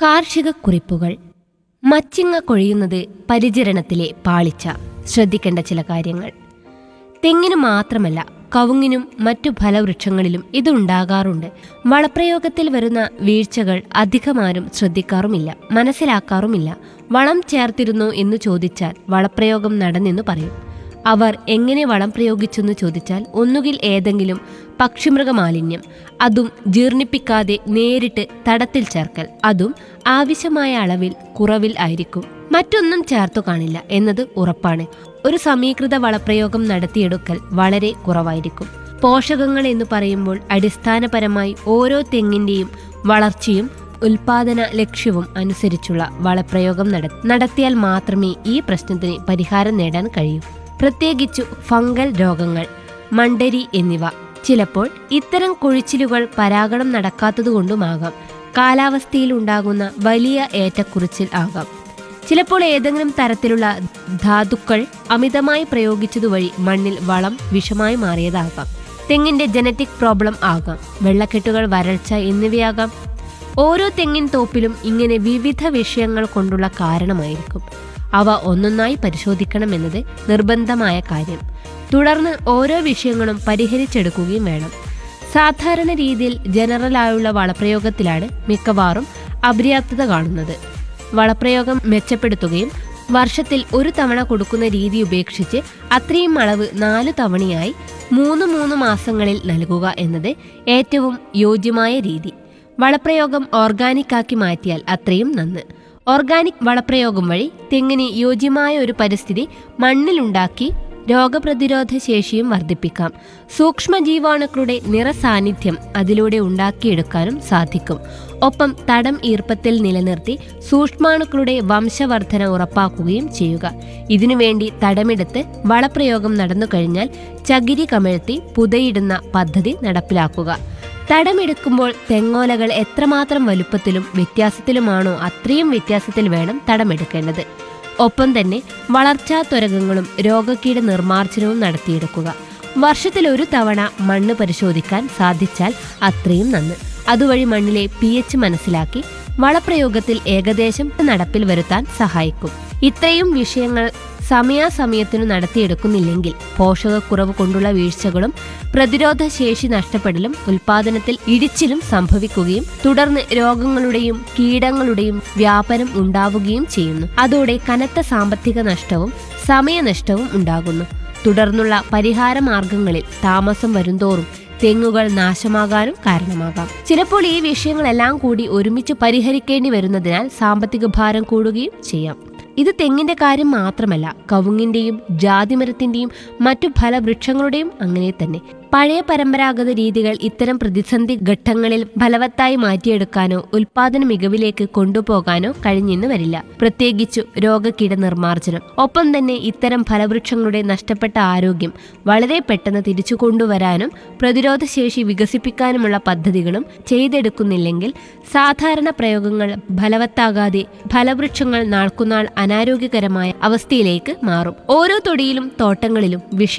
കാർഷിക കുറിപ്പുകൾ മച്ചിങ്ങ കൊഴിയുന്നത് പരിചരണത്തിലെ പാളിച്ച ശ്രദ്ധിക്കേണ്ട ചില കാര്യങ്ങൾ തെങ്ങിന് മാത്രമല്ല കവുങ്ങിനും മറ്റു ഫലവൃക്ഷങ്ങളിലും ഇതുണ്ടാകാറുണ്ട് വളപ്രയോഗത്തിൽ വരുന്ന വീഴ്ചകൾ അധികമാരും ശ്രദ്ധിക്കാറുമില്ല മനസ്സിലാക്കാറുമില്ല വളം ചേർത്തിരുന്നു എന്ന് ചോദിച്ചാൽ വളപ്രയോഗം നടന്നെന്ന് പറയും അവർ എങ്ങനെ വളം പ്രയോഗിച്ചെന്ന് ചോദിച്ചാൽ ഒന്നുകിൽ ഏതെങ്കിലും പക്ഷിമൃഗ മാലിന്യം അതും ജീർണിപ്പിക്കാതെ നേരിട്ട് തടത്തിൽ ചേർക്കൽ അതും ആവശ്യമായ അളവിൽ കുറവിൽ ആയിരിക്കും മറ്റൊന്നും ചേർത്തു കാണില്ല എന്നത് ഉറപ്പാണ് ഒരു സമീകൃത വളപ്രയോഗം നടത്തിയെടുക്കൽ വളരെ കുറവായിരിക്കും പോഷകങ്ങൾ എന്ന് പറയുമ്പോൾ അടിസ്ഥാനപരമായി ഓരോ തെങ്ങിന്റെയും വളർച്ചയും ഉൽപാദന ലക്ഷ്യവും അനുസരിച്ചുള്ള വളപ്രയോഗം നട നടത്തിയാൽ മാത്രമേ ഈ പ്രശ്നത്തിന് പരിഹാരം നേടാൻ കഴിയൂ പ്രത്യേകിച്ചു ഫംഗൽ രോഗങ്ങൾ മണ്ടരി എന്നിവ ചിലപ്പോൾ ഇത്തരം കൊഴിച്ചിലുകൾ പരാഗണം നടക്കാത്തതുകൊണ്ടുമാകാം കാലാവസ്ഥയിൽ ഉണ്ടാകുന്ന വലിയ ഏറ്റക്കുറിച്ചിൽ ആകാം ചിലപ്പോൾ ഏതെങ്കിലും തരത്തിലുള്ള ധാതുക്കൾ അമിതമായി പ്രയോഗിച്ചതുവഴി മണ്ണിൽ വളം വിഷമായി മാറിയതാകാം തെങ്ങിന്റെ ജനറ്റിക് പ്രോബ്ലം ആകാം വെള്ളക്കെട്ടുകൾ വരൾച്ച എന്നിവയാകാം ഓരോ തെങ്ങിൻ തോപ്പിലും ഇങ്ങനെ വിവിധ വിഷയങ്ങൾ കൊണ്ടുള്ള കാരണമായിരിക്കും അവ ഒന്നൊന്നായി പരിശോധിക്കണമെന്നത് നിർബന്ധമായ കാര്യം തുടർന്ന് ഓരോ വിഷയങ്ങളും പരിഹരിച്ചെടുക്കുകയും വേണം സാധാരണ രീതിയിൽ ജനറലായുള്ള വളപ്രയോഗത്തിലാണ് മിക്കവാറും അപര്യാപ്തത കാണുന്നത് വളപ്രയോഗം മെച്ചപ്പെടുത്തുകയും വർഷത്തിൽ ഒരു തവണ കൊടുക്കുന്ന രീതി ഉപേക്ഷിച്ച് അത്രയും അളവ് നാല് തവണയായി മൂന്ന് മൂന്ന് മാസങ്ങളിൽ നൽകുക എന്നത് ഏറ്റവും യോജ്യമായ രീതി വളപ്രയോഗം ഓർഗാനിക് ആക്കി മാറ്റിയാൽ അത്രയും നന്ന് ഓർഗാനിക് വളപ്രയോഗം വഴി തെങ്ങിന് യോജ്യമായ ഒരു പരിസ്ഥിതി മണ്ണിലുണ്ടാക്കി രോഗപ്രതിരോധ ശേഷിയും വർദ്ധിപ്പിക്കാം സൂക്ഷ്മജീവാണുക്കളുടെ നിറസാന്നിധ്യം അതിലൂടെ ഉണ്ടാക്കിയെടുക്കാനും സാധിക്കും ഒപ്പം തടം ഈർപ്പത്തിൽ നിലനിർത്തി സൂക്ഷ്മാണുക്കളുടെ വംശവർധന ഉറപ്പാക്കുകയും ചെയ്യുക ഇതിനുവേണ്ടി തടമെടുത്ത് വളപ്രയോഗം നടന്നു കഴിഞ്ഞാൽ ചകിരി കമഴ്ത്തി പുതയിടുന്ന പദ്ധതി നടപ്പിലാക്കുക തടമെടുക്കുമ്പോൾ തെങ്ങോലകൾ എത്രമാത്രം വലുപ്പത്തിലും വ്യത്യാസത്തിലുമാണോ അത്രയും വ്യത്യാസത്തിൽ വേണം തടമെടുക്കേണ്ടത് ഒപ്പം തന്നെ വളർച്ചാ ത്വരകങ്ങളും രോഗക്കീട നിർമ്മാർജ്ജനവും നടത്തിയെടുക്കുക വർഷത്തിൽ ഒരു തവണ മണ്ണ് പരിശോധിക്കാൻ സാധിച്ചാൽ അത്രയും നന്ന് അതുവഴി മണ്ണിലെ പി എച്ച് മനസ്സിലാക്കി വളപ്രയോഗത്തിൽ ഏകദേശം നടപ്പിൽ വരുത്താൻ സഹായിക്കും ഇത്രയും വിഷയങ്ങൾ സമയാസമയത്തിനു നടത്തിയെടുക്കുന്നില്ലെങ്കിൽ പോഷകക്കുറവ് കൊണ്ടുള്ള വീഴ്ചകളും പ്രതിരോധ ശേഷി നഷ്ടപ്പെടലും ഉൽപാദനത്തിൽ ഇടിച്ചിലും സംഭവിക്കുകയും തുടർന്ന് രോഗങ്ങളുടെയും കീടങ്ങളുടെയും വ്യാപനം ഉണ്ടാവുകയും ചെയ്യുന്നു അതോടെ കനത്ത സാമ്പത്തിക നഷ്ടവും സമയനഷ്ടവും ഉണ്ടാകുന്നു തുടർന്നുള്ള പരിഹാര മാർഗങ്ങളിൽ താമസം വരുംതോറും തെങ്ങുകൾ നാശമാകാനും കാരണമാകാം ചിലപ്പോൾ ഈ വിഷയങ്ങളെല്ലാം കൂടി ഒരുമിച്ച് പരിഹരിക്കേണ്ടി വരുന്നതിനാൽ സാമ്പത്തിക ഭാരം കൂടുകയും ചെയ്യാം ഇത് തെങ്ങിന്റെ കാര്യം മാത്രമല്ല കവുങ്ങിന്റെയും ജാതിമരത്തിന്റെയും മറ്റു ഫലവൃക്ഷങ്ങളുടെയും അങ്ങനെ തന്നെ പഴയ പരമ്പരാഗത രീതികൾ ഇത്തരം പ്രതിസന്ധി ഘട്ടങ്ങളിൽ ഫലവത്തായി മാറ്റിയെടുക്കാനോ ഉൽപാദന മികവിലേക്ക് കൊണ്ടുപോകാനോ കഴിഞ്ഞെന്ന് വരില്ല പ്രത്യേകിച്ചു രോഗകീട നിർമ്മാർജ്ജനം ഒപ്പം തന്നെ ഇത്തരം ഫലവൃക്ഷങ്ങളുടെ നഷ്ടപ്പെട്ട ആരോഗ്യം വളരെ പെട്ടെന്ന് തിരിച്ചു കൊണ്ടുവരാനും പ്രതിരോധ ശേഷി വികസിപ്പിക്കാനുമുള്ള പദ്ധതികളും ചെയ്തെടുക്കുന്നില്ലെങ്കിൽ സാധാരണ പ്രയോഗങ്ങൾ ഫലവത്താകാതെ ഫലവൃക്ഷങ്ങൾ നാൾക്കുനാൾ അനാരോഗ്യകരമായ അവസ്ഥയിലേക്ക് മാറും ഓരോ തൊടിയിലും തോട്ടങ്ങളിലും വിഷ